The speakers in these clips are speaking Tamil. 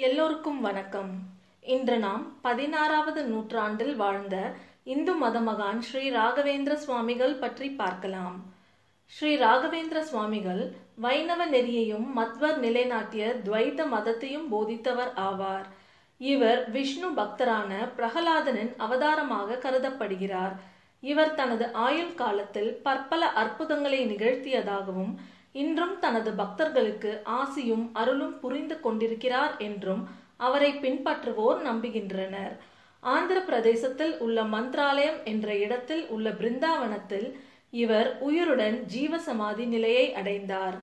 எல்லோருக்கும் வணக்கம் இன்று நாம் பதினாறாவது நூற்றாண்டில் வாழ்ந்த இந்து மதமகான் ஸ்ரீ ராகவேந்திர சுவாமிகள் பற்றி பார்க்கலாம் ஸ்ரீ ராகவேந்திர சுவாமிகள் வைணவ நெறியையும் மத்வர் நிலைநாட்டிய துவைத மதத்தையும் போதித்தவர் ஆவார் இவர் விஷ்ணு பக்தரான பிரகலாதனின் அவதாரமாக கருதப்படுகிறார் இவர் தனது ஆயுள் காலத்தில் பற்பல அற்புதங்களை நிகழ்த்தியதாகவும் இன்றும் தனது பக்தர்களுக்கு ஆசியும் அருளும் புரிந்து கொண்டிருக்கிறார் என்றும் அவரை பின்பற்றுவோர் நம்புகின்றனர் ஆந்திர பிரதேசத்தில் உள்ள மந்த்ராலயம் என்ற இடத்தில் உள்ள பிருந்தாவனத்தில் இவர் உயிருடன் ஜீவசமாதி நிலையை அடைந்தார்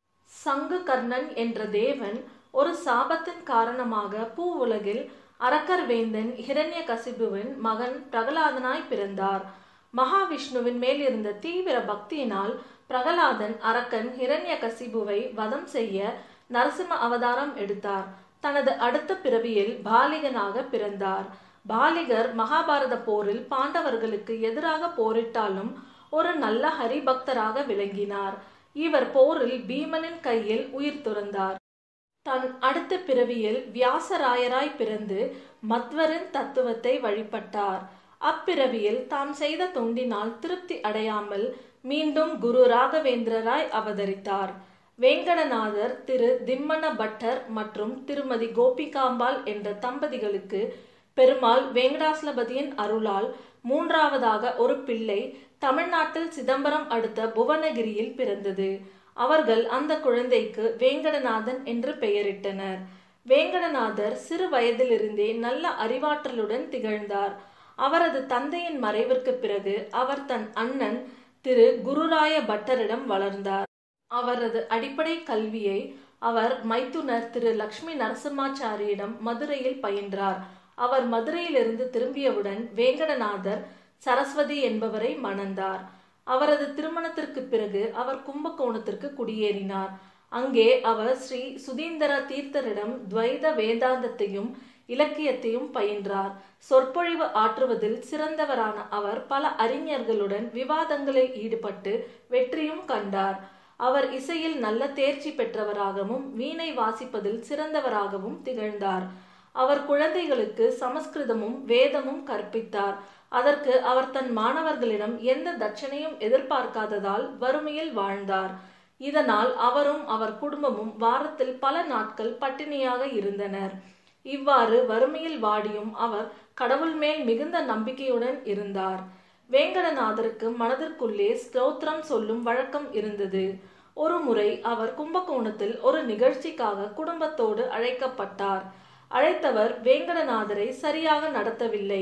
சங்கு கர்ணன் என்ற தேவன் ஒரு சாபத்தின் காரணமாக பூ உலகில் அரக்கர் வேந்தன் ஹிரண்ய கசிபுவின் மகன் பிரகலாதனாய் பிறந்தார் மகாவிஷ்ணுவின் மேல் இருந்த தீவிர பக்தியினால் பிரகலாதன் அரக்கன் ஹிரண்ய கசிபுவை வதம் செய்ய நரசிம்ம அவதாரம் எடுத்தார் தனது அடுத்த பிறவியில் பாலிகனாக பிறந்தார் பாலிகர் மகாபாரத போரில் பாண்டவர்களுக்கு எதிராக போரிட்டாலும் ஒரு நல்ல ஹரிபக்தராக விளங்கினார் இவர் போரில் பீமனின் கையில் உயிர் துறந்தார் தன் அடுத்த பிறவியில் வியாசராயராய் பிறந்து மத்வரின் தத்துவத்தை வழிபட்டார் அப்பிறவியில் தாம் செய்த தொண்டினால் திருப்தி அடையாமல் மீண்டும் குரு ராகவேந்திரராய் அவதரித்தார் வேங்கடநாதர் திரு திம்மன பட்டர் மற்றும் திருமதி கோபிகாம்பாள் என்ற தம்பதிகளுக்கு பெருமாள் வேங்கடாசலபதியின் அருளால் மூன்றாவதாக ஒரு பிள்ளை தமிழ்நாட்டில் சிதம்பரம் அடுத்த புவனகிரியில் பிறந்தது அவர்கள் அந்த குழந்தைக்கு வேங்கடநாதன் என்று பெயரிட்டனர் வேங்கடநாதர் சிறு வயதிலிருந்தே நல்ல அறிவாற்றலுடன் திகழ்ந்தார் அவரது தந்தையின் மறைவிற்கு பிறகு அவர் தன் அண்ணன் திரு குருராய பட்டரிடம் வளர்ந்தார் அவரது அடிப்படை கல்வியை அவர் மைத்துனர் திரு லக்ஷ்மி நரசிம்மாச்சாரியிடம் மதுரையில் பயின்றார் அவர் மதுரையிலிருந்து திரும்பியவுடன் வேங்கடநாதர் சரஸ்வதி என்பவரை மணந்தார் அவரது திருமணத்திற்கு பிறகு அவர் கும்பகோணத்திற்கு குடியேறினார் அங்கே அவர் ஸ்ரீ சுதீந்திர தீர்த்தரிடம் துவைத வேதாந்தத்தையும் இலக்கியத்தையும் பயின்றார் சொற்பொழிவு ஆற்றுவதில் சிறந்தவரான அவர் பல அறிஞர்களுடன் விவாதங்களில் ஈடுபட்டு வெற்றியும் கண்டார் அவர் இசையில் நல்ல தேர்ச்சி பெற்றவராகவும் வீணை வாசிப்பதில் சிறந்தவராகவும் திகழ்ந்தார் அவர் குழந்தைகளுக்கு சமஸ்கிருதமும் வேதமும் கற்பித்தார் அதற்கு அவர் தன் மாணவர்களிடம் எந்த தட்சணையும் எதிர்பார்க்காததால் வறுமையில் வாழ்ந்தார் இதனால் அவரும் அவர் குடும்பமும் வாரத்தில் பல நாட்கள் பட்டினியாக இருந்தனர் இவ்வாறு வறுமையில் வாடியும் அவர் கடவுள் மேல் மிகுந்த நம்பிக்கையுடன் இருந்தார் வேங்கடநாதருக்கு மனதிற்குள்ளே ஸ்தோத்திரம் சொல்லும் வழக்கம் இருந்தது ஒரு முறை அவர் கும்பகோணத்தில் ஒரு நிகழ்ச்சிக்காக குடும்பத்தோடு அழைக்கப்பட்டார் அழைத்தவர் வேங்கடநாதரை சரியாக நடத்தவில்லை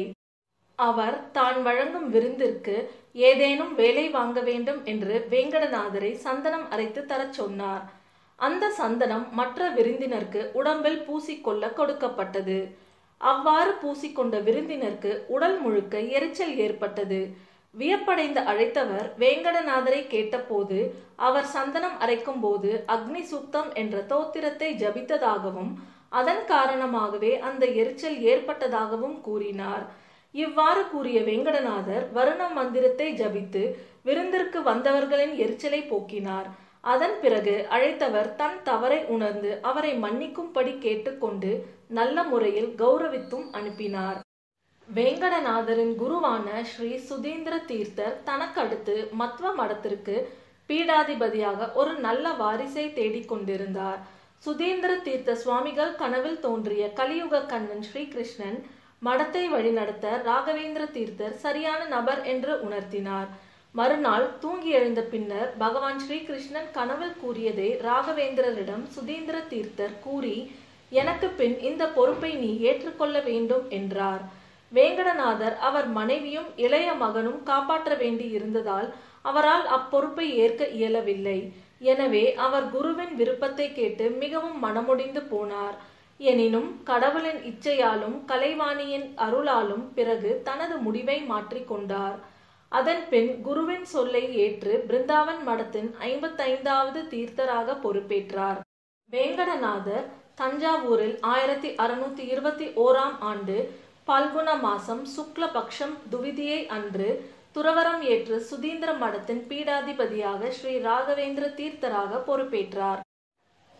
அவர் தான் வழங்கும் விருந்திற்கு ஏதேனும் வேலை வாங்க வேண்டும் என்று வேங்கடநாதரை சந்தனம் அரைத்து தரச் சொன்னார் அந்த சந்தனம் மற்ற விருந்தினருக்கு உடம்பில் பூசிக்கொள்ள கொடுக்கப்பட்டது அவ்வாறு பூசிக்கொண்ட விருந்தினருக்கு உடல் முழுக்க எரிச்சல் ஏற்பட்டது வியப்படைந்த அழைத்தவர் வேங்கடநாதரை கேட்டபோது அவர் சந்தனம் அரைக்கும் போது அக்னி சூக்தம் என்ற தோத்திரத்தை ஜபித்ததாகவும் அதன் காரணமாகவே அந்த எரிச்சல் ஏற்பட்டதாகவும் கூறினார் இவ்வாறு கூறிய வேங்கடநாதர் வருண மந்திரத்தை ஜபித்து விருந்திற்கு வந்தவர்களின் எரிச்சலை போக்கினார் அதன் பிறகு அழைத்தவர் தன் தவறை உணர்ந்து அவரை மன்னிக்கும்படி கேட்டுக்கொண்டு நல்ல முறையில் கௌரவித்தும் அனுப்பினார் வேங்கடநாதரின் குருவான ஸ்ரீ சுதீந்திர தீர்த்தர் தனக்கடுத்து மத்வ மடத்திற்கு பீடாதிபதியாக ஒரு நல்ல வாரிசை தேடிக்கொண்டிருந்தார் சுதீந்திர தீர்த்த சுவாமிகள் கனவில் தோன்றிய கலியுக கண்ணன் ஸ்ரீகிருஷ்ணன் மடத்தை வழிநடத்த ராகவேந்திர தீர்த்தர் சரியான நபர் என்று உணர்த்தினார் மறுநாள் தூங்கி எழுந்த பின்னர் பகவான் ஸ்ரீகிருஷ்ணன் கனவில் கூறியதை ராகவேந்திரரிடம் சுதீந்திர தீர்த்தர் கூறி எனக்கு பின் இந்த பொறுப்பை நீ ஏற்றுக்கொள்ள வேண்டும் என்றார் வேங்கடநாதர் அவர் மனைவியும் இளைய மகனும் காப்பாற்ற வேண்டி இருந்ததால் அவரால் அப்பொறுப்பை ஏற்க இயலவில்லை எனவே அவர் குருவின் விருப்பத்தை கேட்டு மிகவும் மனமுடிந்து போனார் எனினும் கடவுளின் இச்சையாலும் கலைவாணியின் அருளாலும் பிறகு தனது முடிவை மாற்றிக்கொண்டார் அதன் பின் குருவின் சொல்லை ஏற்று பிருந்தாவன் மடத்தின் ஐம்பத்தைந்தாவது தீர்த்தராக பொறுப்பேற்றார் வேங்கடநாதர் தஞ்சாவூரில் ஆயிரத்தி அறுநூத்தி இருபத்தி ஓராம் ஆண்டு பல்குண மாசம் சுக்ல பக்ஷம் துவிதியை அன்று துறவரம் ஏற்று சுதீந்திர மடத்தின் பீடாதிபதியாக ஸ்ரீ ராகவேந்திர தீர்த்தராக பொறுப்பேற்றார்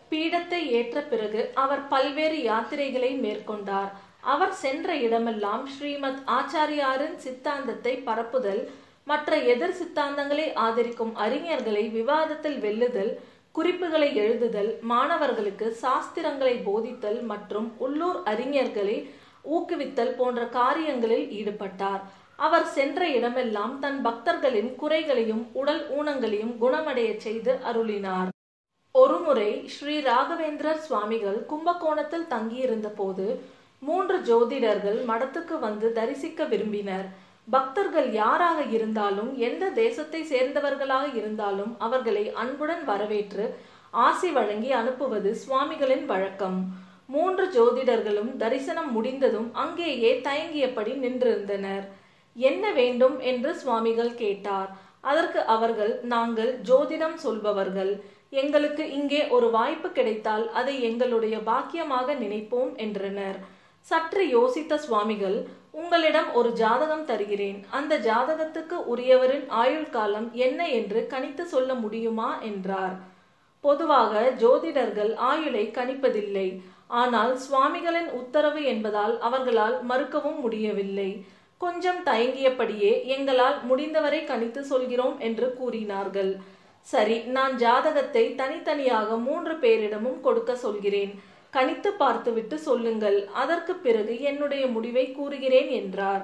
பீடத்தை ஏற்ற பிறகு அவர் பல்வேறு யாத்திரைகளை மேற்கொண்டார் அவர் சென்ற இடமெல்லாம் ஸ்ரீமத் ஆச்சாரியாரின் சித்தாந்தத்தை பரப்புதல் மற்ற எதிர் சித்தாந்தங்களை ஆதரிக்கும் அறிஞர்களை விவாதத்தில் வெல்லுதல் குறிப்புகளை எழுதுதல் மாணவர்களுக்கு சாஸ்திரங்களை போதித்தல் மற்றும் உள்ளூர் அறிஞர்களை ஊக்குவித்தல் போன்ற காரியங்களில் ஈடுபட்டார் அவர் சென்ற இடமெல்லாம் தன் பக்தர்களின் குறைகளையும் உடல் ஊனங்களையும் குணமடைய செய்து அருளினார் ஒருமுறை ஸ்ரீ ராகவேந்திரர் சுவாமிகள் கும்பகோணத்தில் தங்கியிருந்த போது மூன்று ஜோதிடர்கள் மடத்துக்கு வந்து தரிசிக்க விரும்பினர் பக்தர்கள் யாராக இருந்தாலும் எந்த தேசத்தை சேர்ந்தவர்களாக இருந்தாலும் அவர்களை அன்புடன் வரவேற்று ஆசி வழங்கி அனுப்புவது சுவாமிகளின் வழக்கம் மூன்று ஜோதிடர்களும் தரிசனம் முடிந்ததும் அங்கேயே தயங்கியபடி நின்றிருந்தனர் என்ன வேண்டும் என்று சுவாமிகள் கேட்டார் அதற்கு அவர்கள் நாங்கள் ஜோதிடம் சொல்பவர்கள் எங்களுக்கு இங்கே ஒரு வாய்ப்பு கிடைத்தால் அதை எங்களுடைய பாக்கியமாக நினைப்போம் என்றனர் சற்று யோசித்த சுவாமிகள் உங்களிடம் ஒரு ஜாதகம் தருகிறேன் அந்த ஜாதகத்துக்கு உரியவரின் ஆயுள் காலம் என்ன என்று கணித்து சொல்ல முடியுமா என்றார் பொதுவாக ஜோதிடர்கள் ஆயுளை கணிப்பதில்லை ஆனால் சுவாமிகளின் உத்தரவு என்பதால் அவர்களால் மறுக்கவும் முடியவில்லை கொஞ்சம் தயங்கியபடியே எங்களால் முடிந்தவரை கணித்து சொல்கிறோம் என்று கூறினார்கள் சரி நான் ஜாதகத்தை தனித்தனியாக மூன்று பேரிடமும் கொடுக்க சொல்கிறேன் கணித்து பார்த்துவிட்டு சொல்லுங்கள் அதற்கு பிறகு என்னுடைய முடிவை கூறுகிறேன் என்றார்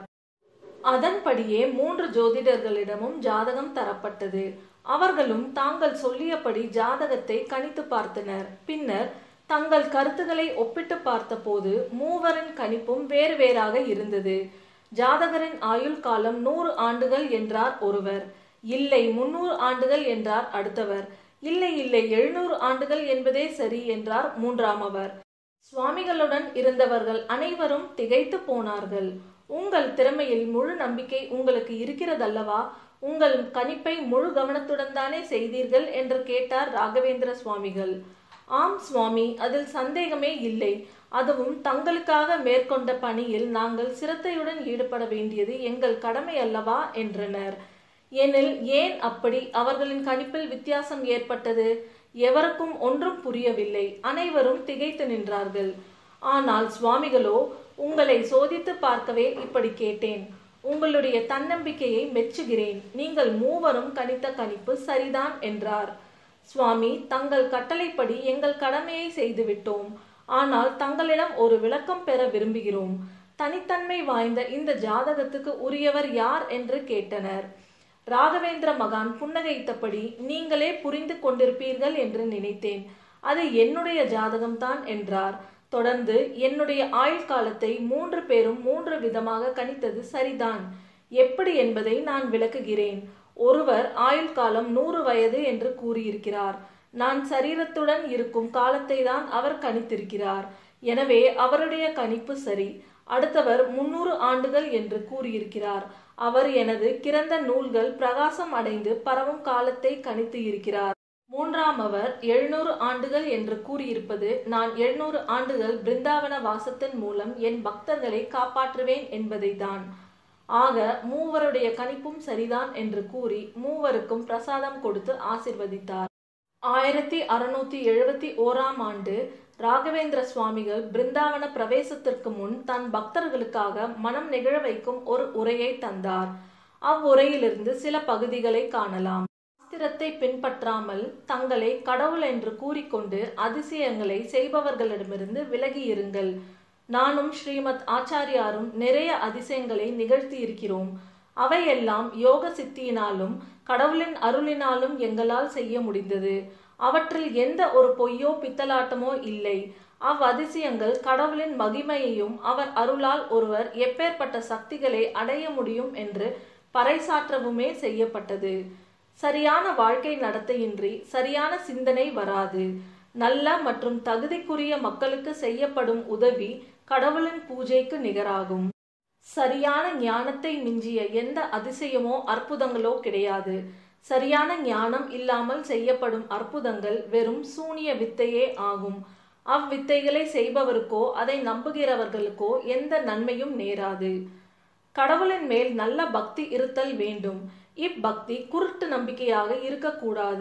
அதன்படியே மூன்று ஜோதிடர்களிடமும் ஜாதகம் தரப்பட்டது அவர்களும் தாங்கள் சொல்லியபடி ஜாதகத்தை கணித்து பார்த்தனர் பின்னர் தங்கள் கருத்துக்களை ஒப்பிட்டு பார்த்தபோது மூவரின் கணிப்பும் வேறு வேறாக இருந்தது ஜாதகரின் ஆயுள் காலம் நூறு ஆண்டுகள் என்றார் ஒருவர் இல்லை முன்னூறு ஆண்டுகள் என்றார் அடுத்தவர் இல்லை இல்லை எழுநூறு ஆண்டுகள் என்பதே சரி என்றார் மூன்றாமவர் சுவாமிகளுடன் இருந்தவர்கள் அனைவரும் திகைத்து போனார்கள் உங்கள் திறமையில் முழு நம்பிக்கை உங்களுக்கு இருக்கிறதல்லவா உங்கள் கணிப்பை முழு கவனத்துடன் தானே செய்தீர்கள் என்று கேட்டார் ராகவேந்திர சுவாமிகள் ஆம் சுவாமி அதில் சந்தேகமே இல்லை அதுவும் தங்களுக்காக மேற்கொண்ட பணியில் நாங்கள் சிரத்தையுடன் ஈடுபட வேண்டியது எங்கள் கடமை அல்லவா என்றனர் எனில் ஏன் அப்படி அவர்களின் கணிப்பில் வித்தியாசம் ஏற்பட்டது எவருக்கும் ஒன்றும் புரியவில்லை அனைவரும் திகைத்து நின்றார்கள் ஆனால் சுவாமிகளோ உங்களை சோதித்து பார்க்கவே இப்படி கேட்டேன் உங்களுடைய தன்னம்பிக்கையை மெச்சுகிறேன் நீங்கள் மூவரும் கணித்த கணிப்பு சரிதான் என்றார் சுவாமி தங்கள் கட்டளைப்படி எங்கள் கடமையை செய்துவிட்டோம் ஆனால் தங்களிடம் ஒரு விளக்கம் பெற விரும்புகிறோம் தனித்தன்மை வாய்ந்த இந்த ஜாதகத்துக்கு உரியவர் யார் என்று கேட்டனர் ராகவேந்திர மகான் புன்னகைத்தபடி நீங்களே புரிந்து கொண்டிருப்பீர்கள் என்று நினைத்தேன் அது என்னுடைய ஜாதகம்தான் என்றார் தொடர்ந்து என்னுடைய ஆயுள் காலத்தை மூன்று பேரும் மூன்று விதமாக கணித்தது சரிதான் எப்படி என்பதை நான் விளக்குகிறேன் ஒருவர் ஆயுள் காலம் நூறு வயது என்று கூறியிருக்கிறார் நான் சரீரத்துடன் இருக்கும் காலத்தை தான் அவர் கணித்திருக்கிறார் எனவே அவருடைய கணிப்பு சரி அடுத்தவர் முன்னூறு ஆண்டுகள் என்று கூறியிருக்கிறார் அவர் எனது கிறந்த நூல்கள் பிரகாசம் அடைந்து பரவும் காலத்தை கணித்து இருக்கிறார் மூன்றாம் அவர் எழுநூறு ஆண்டுகள் என்று கூறியிருப்பது நான் எழுநூறு ஆண்டுகள் பிருந்தாவன வாசத்தின் மூலம் என் பக்தர்களை காப்பாற்றுவேன் என்பதை தான் ஆக மூவருடைய கணிப்பும் சரிதான் என்று கூறி மூவருக்கும் பிரசாதம் கொடுத்து ஆசிர்வதித்தார் ஆயிரத்தி அறுநூத்தி எழுபத்தி ஓராம் ஆண்டு ராகவேந்திர சுவாமிகள் பிருந்தாவன பிரவேசத்திற்கு முன் தன் பக்தர்களுக்காக மனம் நெகிழ வைக்கும் ஒரு உரையை தந்தார் அவ்வுரையிலிருந்து சில பகுதிகளை காணலாம் சாஸ்திரத்தை பின்பற்றாமல் தங்களை கடவுள் என்று கூறிக்கொண்டு அதிசயங்களை செய்பவர்களிடமிருந்து விலகி இருங்கள் நானும் ஸ்ரீமத் ஆச்சாரியாரும் நிறைய அதிசயங்களை நிகழ்த்தி இருக்கிறோம் அவையெல்லாம் யோக சித்தியினாலும் கடவுளின் அருளினாலும் எங்களால் செய்ய முடிந்தது அவற்றில் எந்த ஒரு பொய்யோ பித்தலாட்டமோ இல்லை அவ் அதிசயங்கள் கடவுளின் மகிமையையும் அவர் அருளால் ஒருவர் எப்பேற்பட்ட சக்திகளை அடைய முடியும் என்று பறைசாற்றவுமே செய்யப்பட்டது சரியான வாழ்க்கை நடத்தையின்றி சரியான சிந்தனை வராது நல்ல மற்றும் தகுதிக்குரிய மக்களுக்கு செய்யப்படும் உதவி கடவுளின் பூஜைக்கு நிகராகும் சரியான ஞானத்தை மிஞ்சிய எந்த அதிசயமோ அற்புதங்களோ கிடையாது சரியான ஞானம் இல்லாமல் செய்யப்படும் அற்புதங்கள் வெறும் சூனிய வித்தையே ஆகும் அவ்வித்தைகளை செய்பவருக்கோ அதை நம்புகிறவர்களுக்கோ எந்த நன்மையும் நேராது கடவுளின் மேல் நல்ல பக்தி இருத்தல் வேண்டும் இப்பக்தி குருட்டு நம்பிக்கையாக இருக்கக்கூடாது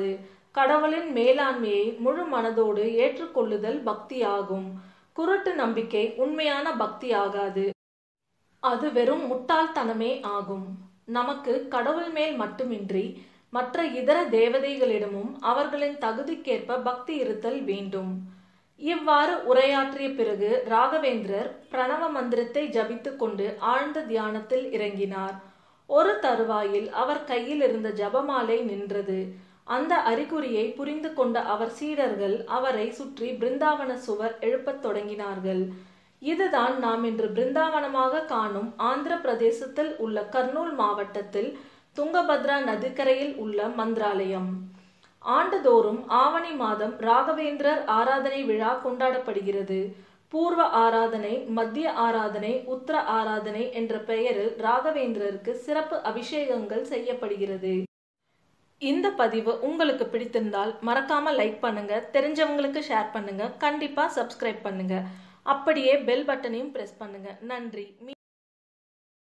கடவுளின் மேலாண்மையை முழு மனதோடு ஏற்றுக்கொள்ளுதல் பக்தியாகும் குருட்டு நம்பிக்கை உண்மையான பக்தி ஆகாது அது வெறும் முட்டாள்தனமே ஆகும் நமக்கு கடவுள் மேல் மட்டுமின்றி மற்ற இதர தேவதைகளிடமும் அவர்களின் தகுதிக்கேற்ப பக்தி இருத்தல் வேண்டும் இவ்வாறு உரையாற்றிய பிறகு ராகவேந்திரர் பிரணவ மந்திரத்தை ஜபித்துக் கொண்டு ஆழ்ந்த தியானத்தில் இறங்கினார் ஒரு தருவாயில் அவர் கையில் இருந்த ஜபமாலை நின்றது அந்த அறிகுறியை புரிந்து கொண்ட அவர் சீடர்கள் அவரை சுற்றி பிருந்தாவன சுவர் எழுப்பத் தொடங்கினார்கள் இதுதான் நாம் இன்று பிருந்தாவனமாக காணும் ஆந்திர பிரதேசத்தில் உள்ள கர்னூல் மாவட்டத்தில் துங்கபத்ரா நதிக்கரையில் உள்ள மந்திராலயம் ஆண்டுதோறும் ஆவணி மாதம் ராகவேந்திரர் ஆராதனை விழா கொண்டாடப்படுகிறது பூர்வ ஆராதனை மத்திய ஆராதனை உத்தர ஆராதனை என்ற பெயரில் ராகவேந்திரருக்கு சிறப்பு அபிஷேகங்கள் செய்யப்படுகிறது இந்த பதிவு உங்களுக்கு பிடித்திருந்தால் மறக்காம லைக் பண்ணுங்க தெரிஞ்சவங்களுக்கு ஷேர் பண்ணுங்க கண்டிப்பா சப்ஸ்கிரைப் பண்ணுங்க அப்படியே பெல் பட்டனையும் பிரஸ் பண்ணுங்க நன்றி